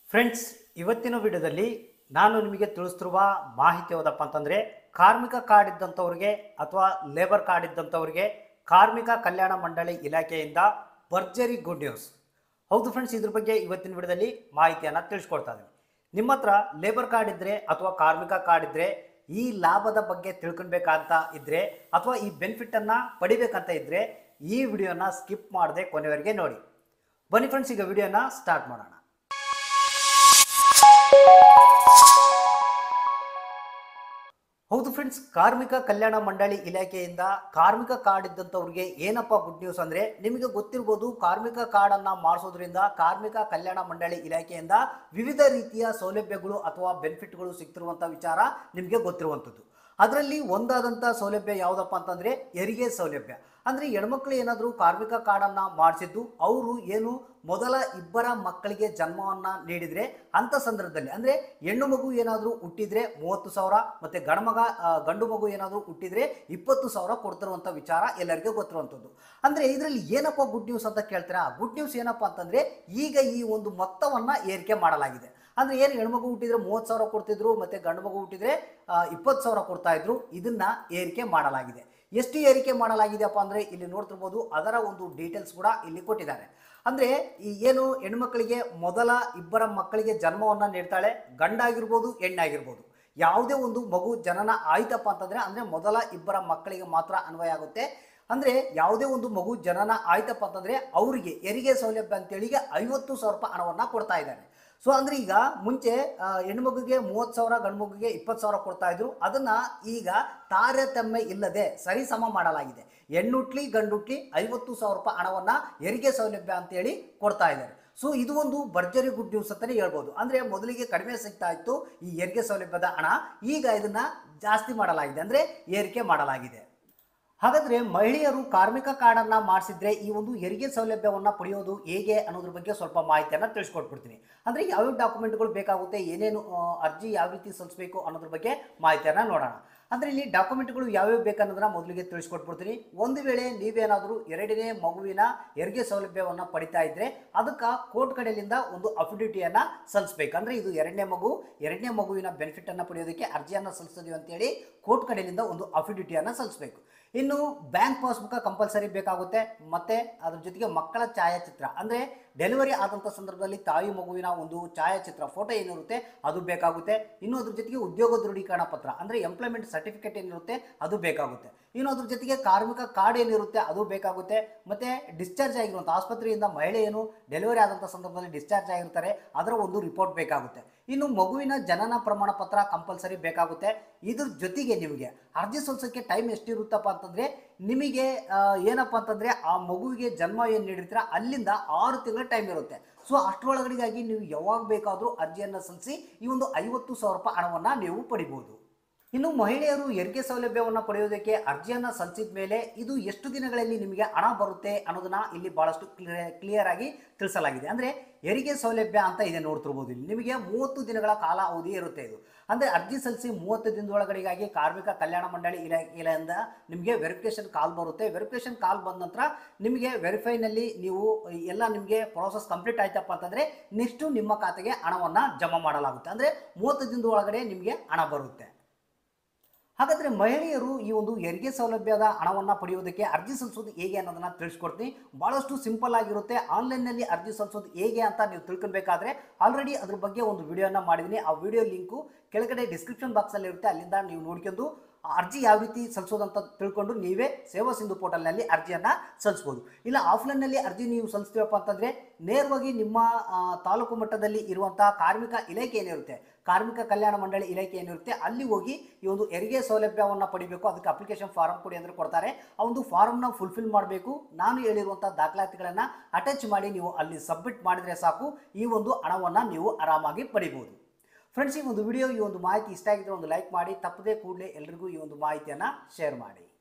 friends ಇವತ್ತಿನ ವಿಡಿಯೋದಲ್ಲಿ ನಾನು ನಿಮಗೆ ತಿಳಿಸ್ತಿರುವ ಮಾಹಿತಿ ಯಾವುದಪ್ಪ ಅಂತಂದರೆ ಕಾರ್ಮಿಕ ಕಾರ್ಡ್ ಇದ್ದಂಥವ್ರಿಗೆ ಅಥವಾ ಲೇಬರ್ ಕಾರ್ಡ್ ಇದ್ದಂಥವ್ರಿಗೆ ಕಾರ್ಮಿಕ ಕಲ್ಯಾಣ ಮಂಡಳಿ ಇಲಾಖೆಯಿಂದ ಭರ್ಜರಿ ಗುಡ್ ನ್ಯೂಸ್ ಹೌದು ಫ್ರೆಂಡ್ಸ್ ಇದ್ರ ಬಗ್ಗೆ ಇವತ್ತಿನ ವಿಡಿಯೋದಲ್ಲಿ ಮಾಹಿತಿಯನ್ನು ತಿಳಿಸ್ಕೊಡ್ತಾ ಇದ್ದೀನಿ ನಿಮ್ಮ ಹತ್ರ ಲೇಬರ್ ಕಾರ್ಡ್ ಇದ್ದರೆ ಅಥವಾ ಕಾರ್ಮಿಕ ಕಾರ್ಡ್ ಇದ್ದರೆ ಈ ಲಾಭದ ಬಗ್ಗೆ ತಿಳ್ಕೊಳ್ಬೇಕಂತ ಇದ್ದರೆ ಅಥವಾ ಈ ಬೆನಿಫಿಟನ್ನು ಪಡಿಬೇಕಂತ ಇದ್ದರೆ ಈ ವಿಡಿಯೋನ ಸ್ಕಿಪ್ ಮಾಡದೆ ಕೊನೆವರೆಗೆ ನೋಡಿ ಬನ್ನಿ ಫ್ರೆಂಡ್ಸ್ ಈಗ ವಿಡಿಯೋನ ಸ್ಟಾರ್ಟ್ ಮಾಡೋಣ ಹೌದು ಫ್ರೆಂಡ್ಸ್ ಕಾರ್ಮಿಕ ಕಲ್ಯಾಣ ಮಂಡಳಿ ಇಲಾಖೆಯಿಂದ ಕಾರ್ಮಿಕ ಕಾರ್ಡ್ ಇದ್ದಂಥವ್ರಿಗೆ ಏನಪ್ಪ ಗುಡ್ ನ್ಯೂಸ್ ಅಂದರೆ ನಿಮಗೆ ಗೊತ್ತಿರ್ಬೋದು ಕಾರ್ಮಿಕ ಕಾರ್ಡನ್ನು ಮಾಡಿಸೋದ್ರಿಂದ ಕಾರ್ಮಿಕ ಕಲ್ಯಾಣ ಮಂಡಳಿ ಇಲಾಖೆಯಿಂದ ವಿವಿಧ ರೀತಿಯ ಸೌಲಭ್ಯಗಳು ಅಥವಾ ಬೆನಿಫಿಟ್ಗಳು ಸಿಗ್ತಿರುವಂಥ ವಿಚಾರ ನಿಮಗೆ ಗೊತ್ತಿರುವಂಥದ್ದು ಅದರಲ್ಲಿ ಒಂದಾದಂಥ ಸೌಲಭ್ಯ ಯಾವುದಪ್ಪ ಅಂತಂದರೆ ಹೆರಿಗೆ ಸೌಲಭ್ಯ ಅಂದರೆ ಹೆಣ್ಮಕ್ಳು ಏನಾದರೂ ಕಾರ್ಮಿಕ ಕಾರ್ಡನ್ನು ಮಾಡಿಸಿದ್ದು ಅವರು ಏನು ಮೊದಲ ಇಬ್ಬರ ಮಕ್ಕಳಿಗೆ ಜನ್ಮವನ್ನು ನೀಡಿದರೆ ಅಂಥ ಸಂದರ್ಭದಲ್ಲಿ ಅಂದರೆ ಹೆಣ್ಣು ಮಗು ಏನಾದರೂ ಹುಟ್ಟಿದರೆ ಮೂವತ್ತು ಸಾವಿರ ಮತ್ತು ಗಂಡು ಮಗ ಆ, ಗಂಡು ಮಗು ಏನಾದರೂ ಹುಟ್ಟಿದರೆ ಇಪ್ಪತ್ತು ಸಾವಿರ ಕೊಡ್ತಿರುವಂಥ ವಿಚಾರ ಎಲ್ಲರಿಗೂ ಗೊತ್ತಿರುವಂಥದ್ದು ಅಂದರೆ ಇದರಲ್ಲಿ ಏನಪ್ಪ ಗುಡ್ ನ್ಯೂಸ್ ಅಂತ ಕೇಳ್ತೀರಾ ಗುಡ್ ನ್ಯೂಸ್ ಏನಪ್ಪ ಅಂತಂದರೆ ಈಗ ಈ ಒಂದು ಮೊತ್ತವನ್ನು ಏರಿಕೆ ಮಾಡಲಾಗಿದೆ ಅಂದರೆ ಏನು ಹೆಣ್ಮಗು ಹುಟ್ಟಿದ್ರೆ ಮೂವತ್ತು ಸಾವಿರ ಕೊಡ್ತಿದ್ರು ಮತ್ತು ಗಂಡು ಮಗು ಹುಟ್ಟಿದ್ರೆ ಇಪ್ಪತ್ತು ಸಾವಿರ ಕೊಡ್ತಾ ಇದ್ರು ಇದನ್ನ ಏರಿಕೆ ಮಾಡಲಾಗಿದೆ ಎಷ್ಟು ಏರಿಕೆ ಮಾಡಲಾಗಿದೆಯಪ್ಪ ಅಂದರೆ ಇಲ್ಲಿ ನೋಡ್ತಿರ್ಬೋದು ಅದರ ಒಂದು ಡೀಟೇಲ್ಸ್ ಕೂಡ ಇಲ್ಲಿ ಕೊಟ್ಟಿದ್ದಾರೆ ಅಂದರೆ ಈ ಏನು ಹೆಣ್ಮಕ್ಳಿಗೆ ಮೊದಲ ಇಬ್ಬರ ಮಕ್ಕಳಿಗೆ ಜನ್ಮವನ್ನು ನೀಡ್ತಾಳೆ ಗಂಡಾಗಿರ್ಬೋದು ಹೆಣ್ಣಾಗಿರ್ಬೋದು ಯಾವುದೇ ಒಂದು ಮಗು ಜನನ ಆಯ್ತಪ್ಪ ಅಂತಂದರೆ ಅಂದರೆ ಮೊದಲ ಇಬ್ಬರ ಮಕ್ಕಳಿಗೆ ಮಾತ್ರ ಅನ್ವಯ ಆಗುತ್ತೆ ಅಂದರೆ ಯಾವುದೇ ಒಂದು ಮಗು ಜನನ ಆಯ್ತಪ್ಪ ಅಂತಂದರೆ ಅವರಿಗೆ ಹೆರಿಗೆ ಸೌಲಭ್ಯ ಅಂತೇಳಿಗೆ ಐವತ್ತು ಸಾವಿರ ರೂಪಾಯಿ ಹಣವನ್ನು ಕೊಡ್ತಾ ಇದ್ದಾರೆ ಸೊ ಅಂದ್ರೆ ಈಗ ಮುಂಚೆ ಆ, ಹೆಣ್ಮಗುಗೆ ಮೂವತ್ತು ಸಾವಿರ ಗಂಡು ಮಗುಗೆ ಇಪ್ಪತ್ತು ಸಾವಿರ ಕೊಡ್ತಾ ಇದ್ರು ಅದನ್ನ ಈಗ ತಾರತಮ್ಯ ಇಲ್ಲದೆ ಸರಿ ಸಮ ಮಾಡಲಾಗಿದೆ ಹೆಣ್ಣುಟ್ಲಿ ಗಂಡುಟ್ಲಿ ಐವತ್ತು ಸಾವಿರ ರೂಪಾಯಿ ಹಣವನ್ನ ಹೆರಿಗೆ ಸೌಲಭ್ಯ ಅಂತೇಳಿ ಕೊಡ್ತಾ ಇದ್ದಾರೆ ಸೊ ಇದು ಒಂದು ಭರ್ಜರಿ ಗುಡ್ ನ್ಯೂಸ್ ಅಂತಾನೆ ಹೇಳ್ಬೋದು ಅಂದ್ರೆ ಮೊದಲಿಗೆ ಕಡಿಮೆ ಸಿಗ್ತಾ ಇತ್ತು ಈ ಹೆರಿಗೆ ಸೌಲಭ್ಯದ ಹಣ ಈಗ ಇದನ್ನ ಜಾಸ್ತಿ ಮಾಡಲಾಗಿದೆ ಅಂದ್ರೆ ಏರಿಕೆ ಮಾಡಲಾಗಿದೆ ಹಾಗಾದ್ರೆ ಮಹಿಳೆಯರು ಕಾರ್ಮಿಕ ಕಾರ್ಡನ್ನ ಮಾಡಿಸಿದ್ರೆ ಈ ಒಂದು ಹೆರಿಗೆ ಸೌಲಭ್ಯವನ್ನ ಪಡೆಯೋದು ಹೇಗೆ ಅನ್ನೋದ್ರ ಬಗ್ಗೆ ಸ್ವಲ್ಪ ಮಾಹಿತಿಯನ್ನ ತಿಳಿಸ್ಕೊಟ್ಬಿಡ್ತೀನಿ ಅಂದ್ರೆ ಯಾವ್ಯಾವ ಡಾಕ್ಯುಮೆಂಟ್ಗಳು ಬೇಕಾಗುತ್ತೆ ಏನೇನು ಆ, ಅರ್ಜಿ ಯಾವ ರೀತಿ ಸಲ್ಲಿಸಬೇಕು ಅನ್ನೋದ್ರ ಬಗ್ಗೆ ಮಾಹಿತಿಯನ್ನ ನೋಡೋಣ ಅಂದ್ರೆ ಇಲ್ಲಿ ಡಾಕ್ಯುಮೆಂಟ್ಗಳು ಯಾವ್ಯಾವ ಬೇಕನ್ನೋದನ್ನ ಮೊದಲಿಗೆ ತಿಳಿಸ್ಕೊಟ್ಬಿಡ್ತೀನಿ ಒಂದು ವೇಳೆ ನೀವೇನಾದರೂ ಎರಡನೇ ಮಗುವಿನ ಹೆರಿಗೆ ಸೌಲಭ್ಯವನ್ನ ಪಡಿತಾ ಇದ್ರೆ ಅದಕ್ಕೆ ಕೋರ್ಟ್ ಕಡೆಯಿಂದ ಒಂದು ಅಫಿಡಿಟಿಯನ್ನ ಸಲ್ಲಿಸಬೇಕು ಅಂದ್ರೆ ಇದು ಎರಡನೇ ಮಗು ಎರಡನೇ ಮಗುವಿನ ಬೆನಿಫಿಟ್ ಅನ್ನ ಪಡೆಯೋದಕ್ಕೆ ಅರ್ಜಿಯನ್ನ ಸಲ್ಲಿಸಿದ್ವಿ ಅಂತೇಳಿ ಕೋರ್ಟ್ ಕಡೆಯಿಂದ ಒಂದು ಅಫಿಡಿಟಿಯನ್ನ ಸಲ್ಲಿಸಬೇಕು ಇನ್ನು ಬ್ಯಾಂಕ್ ಪಾಸ್ಬುಕ್ ಕಂಪಲ್ಸರಿ ಬೇಕಾಗುತ್ತೆ ಮತ್ತೆ ಅದ್ರ ಜೊತೆಗೆ ಮಕ್ಕಳ ಛಾಯಾಚಿತ್ರ ಅಂದ್ರೆ ಡೆಲಿವರಿ ಆದಂಥ ಸಂದರ್ಭದಲ್ಲಿ ತಾಯಿ ಮಗುವಿನ ಒಂದು ಛಾಯಾಚಿತ್ರ ಫೋಟೋ ಏನಿರುತ್ತೆ ಅದು ಬೇಕಾಗುತ್ತೆ ಇನ್ನು ಅದ್ರ ಜೊತೆಗೆ ಉದ್ಯೋಗ ದೃಢೀಕರಣ ಪತ್ರ ಅಂದ್ರೆ ಎಂಪ್ಲಾಯ್ಮೆಂಟ್ ಸರ್ಟಿಫಿಕೇಟ್ ಏನಿರುತ್ತೆ ಅದು ಬೇಕಾಗುತ್ತೆ ಇನ್ನು ಅದ್ರ ಜೊತೆಗೆ ಕಾರ್ಮಿಕ ಕಾರ್ಡ್ ಏನಿರುತ್ತೆ ಅದು ಬೇಕಾಗುತ್ತೆ ಮತ್ತೆ ಡಿಸ್ಚಾರ್ಜ್ ಆಗಿರುವಂಥ ಆಸ್ಪತ್ರೆಯಿಂದ ಮಹಿಳೆ ಏನು ಡೆಲಿವರಿ ಆದಂಥ ಸಂದರ್ಭದಲ್ಲಿ ಡಿಸ್ಚಾರ್ಜ್ ಆಗಿರ್ತಾರೆ ಅದರ ಒಂದು ರಿಪೋರ್ಟ್ ಬೇಕಾಗುತ್ತೆ ಇನ್ನು ಮಗುವಿನ ಜನನ ಪ್ರಮಾಣ ಪತ್ರ ಕಂಪಲ್ಸರಿ ಬೇಕಾಗುತ್ತೆ ಇದ್ರ ಜೊತೆಗೆ ನಿಮಗೆ ಅರ್ಜಿ ಸಲ್ಲಿಸೋಕ್ಕೆ ಟೈಮ್ ಎಷ್ಟಿರುತ್ತಪ್ಪ ಅಂತಂದ್ರೆ ನಿಮಗೆ ಆ, ಏನಪ್ಪ ಅಂತಂದ್ರೆ ಆ ಮಗುವಿಗೆ ಜನ್ಮ ಏನು ನೀಡಿರ್ತೀರ ಅಲ್ಲಿಂದ ಆರು ತಿಂಗಳ ಟೈಮ್ ಇರುತ್ತೆ ಸೊ ಅಷ್ಟರೊಳಗಡೆಗಾಗಿ ನೀವು ಯಾವಾಗ ಬೇಕಾದರೂ ಅರ್ಜಿಯನ್ನು ಸಲ್ಲಿಸಿ ಈ ಒಂದು ಐವತ್ತು ಸಾವಿರ ರೂಪಾಯಿ ಹಣವನ್ನು ನೀವು ಪಡಿಬೋದು ಇನ್ನು ಮಹಿಳೆಯರು ಹೆರಿಗೆ ಸೌಲಭ್ಯವನ್ನು ಪಡೆಯೋದಕ್ಕೆ ಅರ್ಜಿಯನ್ನು ಸಲ್ಲಿಸಿದ ಮೇಲೆ ಇದು ಎಷ್ಟು ದಿನಗಳಲ್ಲಿ ನಿಮಗೆ ಹಣ ಬರುತ್ತೆ ಅನ್ನೋದನ್ನ ಇಲ್ಲಿ ಬಹಳಷ್ಟು ಕ್ಲಿಯರ್ ಆಗಿ ತಿಳಿಸಲಾಗಿದೆ ಅಂದರೆ ಹೆರಿಗೆ ಸೌಲಭ್ಯ ಅಂತ ಇದೆ ನೋಡ್ತಿರ್ಬೋದು ಇಲ್ಲಿ ನಿಮಗೆ ಮೂವತ್ತು ದಿನಗಳ ಕಾಲ ಅವಧಿ ಇರುತ್ತೆ ಇದು ಅಂದರೆ ಅರ್ಜಿ ಸಲ್ಲಿಸಿ ಮೂವತ್ತು ದಿನದೊಳಗಡೆಗಾಗಿ ಕಾರ್ಮಿಕ ಕಲ್ಯಾಣ ಮಂಡಳಿ ಇಲಾಖೆಯಿಂದ ನಿಮಗೆ ವೆರಿಫಿಕೇಶನ್ ಕಾಲ್ ಬರುತ್ತೆ ವೆರಿಫಿಕೇಶನ್ ಕಾಲ್ ಬಂದ ನಂತರ ನಿಮಗೆ ವೆರಿಫೈನಲ್ಲಿ ನೀವು ಎಲ್ಲ ನಿಮಗೆ ಪ್ರೋಸೆಸ್ ಕಂಪ್ಲೀಟ್ ಆಯ್ತಪ್ಪ ಅಂತಂದರೆ ನೆಕ್ಸ್ಟು ನಿಮ್ಮ ಖಾತೆಗೆ ಹಣವನ್ನು ಜಮಾ ಮಾಡಲಾಗುತ್ತೆ ಅಂದರೆ ಮೂವತ್ತು ದಿನದ ಒಳಗಡೆ ನಿಮಗೆ ಹಣ ಬರುತ್ತೆ ಹಾಗಾದರೆ ಮಹಿಳೆಯರು ಈ ಒಂದು ಹೆರಿಗೆ ಸೌಲಭ್ಯದ ಹಣವನ್ನು ಪಡೆಯೋದಕ್ಕೆ ಅರ್ಜಿ ಸಲ್ಲಿಸೋದು ಹೇಗೆ ಅನ್ನೋದನ್ನ ತಿಳಿಸ್ಕೊಡ್ತೀನಿ ಭಾಳಷ್ಟು ಸಿಂಪಲ್ ಆಗಿರುತ್ತೆ ಆನ್ಲೈನ್ನಲ್ಲಿ ಅರ್ಜಿ ಸಲ್ಲಿಸೋದು ಹೇಗೆ ಅಂತ ನೀವು ತಿಳ್ಕೊಬೇಕಾದ್ರೆ ಆಲ್ರೆಡಿ ಅದ್ರ ಬಗ್ಗೆ ಒಂದು ವಿಡಿಯೋನ ಮಾಡಿದ್ದೀನಿ ಆ ವಿಡಿಯೋ ಲಿಂಕು ಕೆಳಗಡೆ ಡಿಸ್ಕ್ರಿಪ್ಷನ್ ಬಾಕ್ಸಲ್ಲಿ ಇರುತ್ತೆ ಅಲ್ಲಿಂದ ನೀವು ನೋಡ್ಕೊಂಡು ಆ ಅರ್ಜಿ ಯಾವ ರೀತಿ ಸಲ್ಲಿಸೋದಂತ ತಿಳ್ಕೊಂಡು ನೀವೇ ಸೇವಾ ಸಿಂಧು ಪೋರ್ಟಲ್ನಲ್ಲಿ ಅರ್ಜಿಯನ್ನು ಸಲ್ಲಿಸ್ಬೋದು ಇಲ್ಲ ಆಫ್ಲೈನ್ನಲ್ಲಿ ಅರ್ಜಿ ನೀವು ಸಲ್ಲಿಸ್ತೀವಪ್ಪ ಅಂತಂದರೆ ನೇರವಾಗಿ ನಿಮ್ಮ ಆ, ತಾಲೂಕು ಮಟ್ಟದಲ್ಲಿ ಇರುವಂಥ ಕಾರ್ಮಿಕ ಇಲಾಖೆ ಏನಿರುತ್ತೆ ಕಾರ್ಮಿಕ ಕಲ್ಯಾಣ ಮಂಡಳಿ ಇಲಾಖೆ ಏನಿರುತ್ತೆ ಅಲ್ಲಿ ಹೋಗಿ ಈ ಒಂದು ಹೆರಿಗೆ ಸೌಲಭ್ಯವನ್ನು ಪಡಿಬೇಕು ಅದಕ್ಕೆ ಅಪ್ಲಿಕೇಶನ್ ಫಾರಂ ಕೊಡಿ ಅಂದರೆ ಕೊಡ್ತಾರೆ ಆ ಒಂದು ಫಾರಮ್ನ ಫುಲ್ಫಿಲ್ ಮಾಡಬೇಕು ನಾನು ಹೇಳಿರುವಂಥ ದಾಖಲಾತಿಗಳನ್ನು ಅಟ್ಯಾಚ್ ಮಾಡಿ ನೀವು ಅಲ್ಲಿ ಸಬ್ಮಿಟ್ ಮಾಡಿದರೆ ಸಾಕು ಈ ಒಂದು ಹಣವನ್ನು ನೀವು ಆರಾಮಾಗಿ ಪಡಿಬೋದು ಫ್ರೆಂಡ್ಸ್ ಈ ಒಂದು ವಿಡಿಯೋ ಈ ಒಂದು ಮಾಹಿತಿ ಇಷ್ಟ ಆಗಿದ್ರೆ ಒಂದು ಲೈಕ್ ಮಾಡಿ ತಪ್ಪದೇ ಕೂಡಲೇ ಎಲ್ರಿಗೂ ಈ ಒಂದು ಮಾಹಿತಿಯನ್ನು ಶೇರ್ ಮಾಡಿ